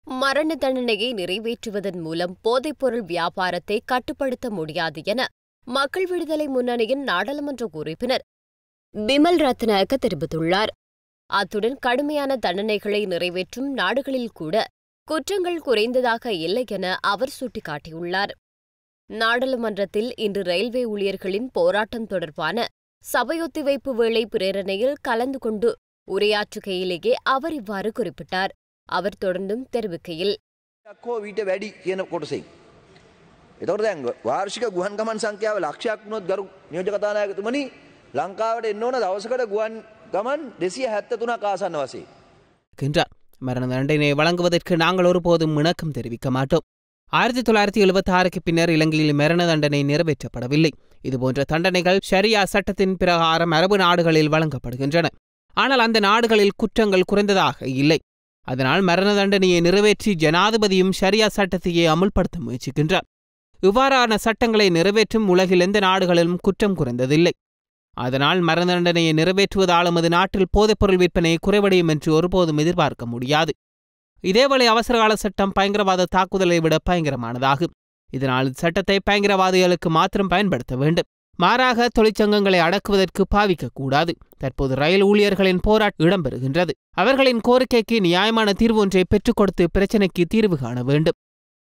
மரண தண்டனையை நிறைவேற்றுவதன் மூலம் போதைப்பொருள் வியாபாரத்தை கட்டுப்படுத்த முடியாது என மக்கள் விடுதலை முன்னணியின் நாடாளுமன்ற உறுப்பினர் பிமல் ரத்னாயக்க தெரிவித்துள்ளார் அத்துடன் கடுமையான தண்டனைகளை நிறைவேற்றும் நாடுகளில் கூட குற்றங்கள் குறைந்ததாக இல்லை என அவர் சுட்டிக்காட்டியுள்ளார் நாடாளுமன்றத்தில் இன்று ரயில்வே ஊழியர்களின் போராட்டம் தொடர்பான சபையொத்திவைப்பு வேளை பிரேரணையில் கலந்து கொண்டு உரையாற்றுகையிலேயே அவர் இவ்வாறு குறிப்பிட்டார் அவர் தொடர்ந்தும் தெரிவிக்கையில் හෝ වීට වැඩි කියන කොටසෙයි. එතවට දැන් වාර්ෂික ගුවන් ගමන් සංඛ්‍යාව ලක්ෂයක් වුණොත් ගරු නියෝජකතානායකතුමනි ලංකාවට එන්න ඕන දවසකට ගුවන් ගමන් දෙසිය හැත්ත තුනක් ආසන්න වසේ. இருக்கின்றார் மரண தண்டனை வழங்குவதற்கு நாங்கள் ஒருபோதும் இணக்கம் தெரிவிக்க மாட்டோம் ஆயிரத்தி தொள்ளாயிரத்தி எழுபத்தி ஆறுக்கு பின்னர் இலங்கையில் மரண தண்டனை நிறைவேற்றப்படவில்லை இதுபோன்ற தண்டனைகள் ஷரியா சட்டத்தின் பிரகாரம் அரபு நாடுகளில் வழங்கப்படுகின்றன ஆனால் அந்த நாடுகளில் குற்றங்கள் குறைந்ததாக இல்லை அதனால் மரண தண்டனையை நிறைவேற்றி ஜனாதிபதியும் ஷரியா சட்டத்தையே அமுல்படுத்த முயற்சிக்கின்றார் இவ்வாறான சட்டங்களை நிறைவேற்றும் உலகில் எந்த நாடுகளிலும் குற்றம் குறைந்ததில்லை அதனால் மரண தண்டனையை நிறைவேற்றுவதால் நமது நாட்டில் போதைப்பொருள் விற்பனை குறைவடையும் என்று ஒருபோதும் எதிர்பார்க்க முடியாது இதேவேளை அவசரகால சட்டம் பயங்கரவாத தாக்குதலை விட பயங்கரமானதாகும் இதனால் சட்டத்தை பயங்கரவாதிகளுக்கு மாத்திரம் பயன்படுத்த வேண்டும் மாறாக தொழிற்சங்கங்களை அடக்குவதற்கு பாவிக்கக்கூடாது தற்போது ரயில் ஊழியர்களின் போராட்டம் இடம்பெறுகின்றது அவர்களின் கோரிக்கைக்கு நியாயமான தீர்வு ஒன்றை பெற்றுக் கொடுத்து பிரச்சினைக்கு தீர்வு காண வேண்டும்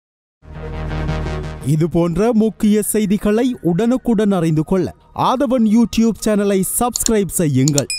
இது போன்ற முக்கிய செய்திகளை உடனுக்குடன் அறிந்து கொள்ள ஆதவன் யூடியூப் சேனலை சப்ஸ்கிரைப் செய்யுங்கள்